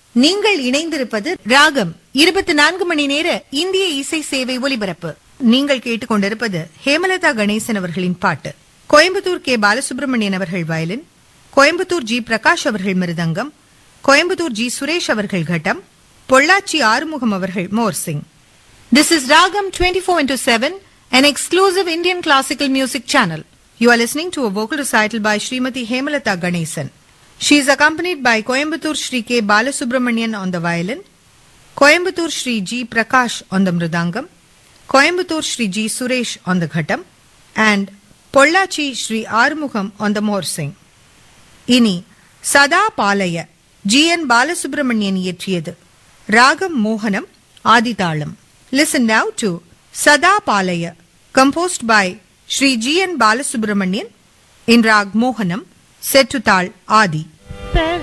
நீங்கள் இணைந்திருப்பது ராகம் இருபத்தி நான்கு மணி நேர இந்திய இசை சேவை ஒலிபரப்பு நீங்கள் கேட்டுக்கொண்டிருப்பது ஹேமலதா கணேசன் அவர்களின் பாட்டு கோயம்புத்தூர் கே பாலசுப்ரமணியன் அவர்கள் வயலின் கோயம்புத்தூர் ஜி பிரகாஷ் அவர்கள் மிருதங்கம் கோயம்புத்தூர் ஜி சுரேஷ் அவர்கள் கட்டம் பொள்ளாச்சி ஆறுமுகம் அவர்கள் morsing This is Ragam 24 into 7, an exclusive Indian classical music channel. You are listening to a vocal recital by Srimati Hemalata Ganesan. She is accompanied by Coimbatore Sri K. Balasubramanian on the violin, Coimbatore Sri G. Prakash on the mridangam, Coimbatore Sri G. Suresh on the ghatam, and Pollachi Sri Armugham on the morsing. இனி சதா பாலய G N Balasubramanian இயற்றியது ராகம் மோகனம் ஆதிதாளம் listen now to Sada Palaya composed by Sri G N Balasubramaniam in raag மோகனம் set to taal Aadhi